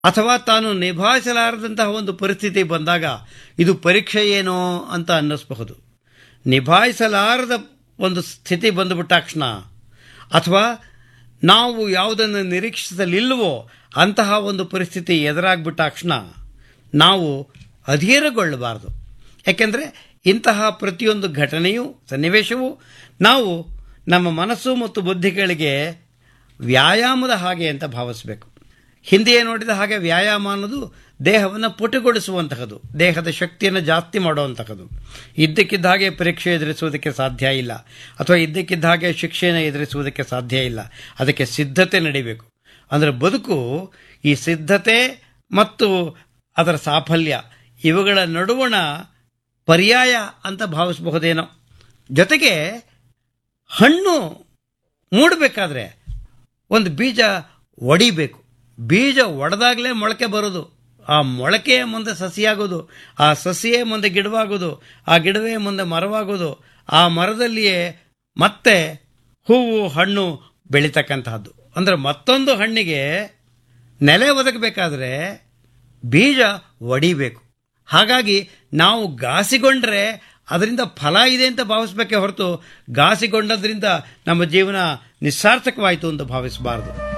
ಅಥವಾ ತಾನು ನಿಭಾಯಿಸಲಾರದಂತಹ ಒಂದು ಪರಿಸ್ಥಿತಿ ಬಂದಾಗ ಇದು ಪರೀಕ್ಷೆ ಏನೋ ಅಂತ ಅನ್ನಿಸಬಹುದು ನಿಭಾಯಿಸಲಾರದ ಒಂದು ಸ್ಥಿತಿ ಬಂದುಬಿಟ್ಟಾಕ್ಷಣ ಅಥವಾ ನಾವು ಯಾವುದನ್ನು ನಿರೀಕ್ಷಿಸಲಿಲ್ಲವೋ ಅಂತಹ ಒಂದು ಪರಿಸ್ಥಿತಿ ಎದುರಾಗ್ಬಿಟ್ಟಾಕ್ಷಣ ನಾವು ಅಧೀರಗೊಳ್ಳಬಾರದು ಯಾಕೆಂದರೆ ಇಂತಹ ಪ್ರತಿಯೊಂದು ಘಟನೆಯು ಸನ್ನಿವೇಶವು ನಾವು ನಮ್ಮ ಮನಸ್ಸು ಮತ್ತು ಬುದ್ಧಿಗಳಿಗೆ ವ್ಯಾಯಾಮದ ಹಾಗೆ ಅಂತ ಭಾವಿಸಬೇಕು ಹಿಂದೆಯೇ ನೋಡಿದ ಹಾಗೆ ವ್ಯಾಯಾಮ ಅನ್ನೋದು ದೇಹವನ್ನು ಪುಟುಗೊಳಿಸುವಂತಹದ್ದು ದೇಹದ ಶಕ್ತಿಯನ್ನು ಜಾಸ್ತಿ ಮಾಡುವಂತಹದ್ದು ಇದ್ದಕ್ಕಿದ್ದ ಹಾಗೆ ಪರೀಕ್ಷೆ ಎದುರಿಸುವುದಕ್ಕೆ ಸಾಧ್ಯ ಇಲ್ಲ ಅಥವಾ ಇದ್ದಕ್ಕಿದ್ದ ಹಾಗೆ ಶಿಕ್ಷೆಯನ್ನು ಎದುರಿಸುವುದಕ್ಕೆ ಸಾಧ್ಯ ಇಲ್ಲ ಅದಕ್ಕೆ ಸಿದ್ಧತೆ ನಡಿಬೇಕು ಅಂದರೆ ಬದುಕು ಈ ಸಿದ್ಧತೆ ಮತ್ತು ಅದರ ಸಾಫಲ್ಯ ಇವುಗಳ ನಡುವಣ ಪರ್ಯಾಯ ಅಂತ ಭಾವಿಸಬಹುದೇನೋ ಜೊತೆಗೆ ಹಣ್ಣು ಮೂಡಬೇಕಾದ್ರೆ ಒಂದು ಬೀಜ ಒಡಿಬೇಕು ಬೀಜ ಒಡೆದಾಗಲೇ ಮೊಳಕೆ ಬರೋದು ಆ ಮೊಳಕೆಯ ಮುಂದೆ ಸಸಿಯಾಗೋದು ಆ ಸಸಿಯೇ ಮುಂದೆ ಗಿಡವಾಗೋದು ಆ ಗಿಡವೇ ಮುಂದೆ ಮರವಾಗೋದು ಆ ಮರದಲ್ಲಿಯೇ ಮತ್ತೆ ಹೂವು ಹಣ್ಣು ಬೆಳೀತಕ್ಕಂತಹದ್ದು ಅಂದರೆ ಮತ್ತೊಂದು ಹಣ್ಣಿಗೆ ನೆಲೆ ಒದಗಬೇಕಾದ್ರೆ ಬೀಜ ಒಡಿಬೇಕು ಹಾಗಾಗಿ ನಾವು ಗಾಸಿಗೊಂಡ್ರೆ ಅದರಿಂದ ಫಲ ಇದೆ ಅಂತ ಭಾವಿಸ್ಬೇಕೇ ಹೊರತು ಗಾಸಿಗೊಂಡದ್ರಿಂದ ನಮ್ಮ ಜೀವನ ನಿಸ್ಸಾರ್ಥಕವಾಯಿತು ಅಂತ ಭಾವಿಸಬಾರದು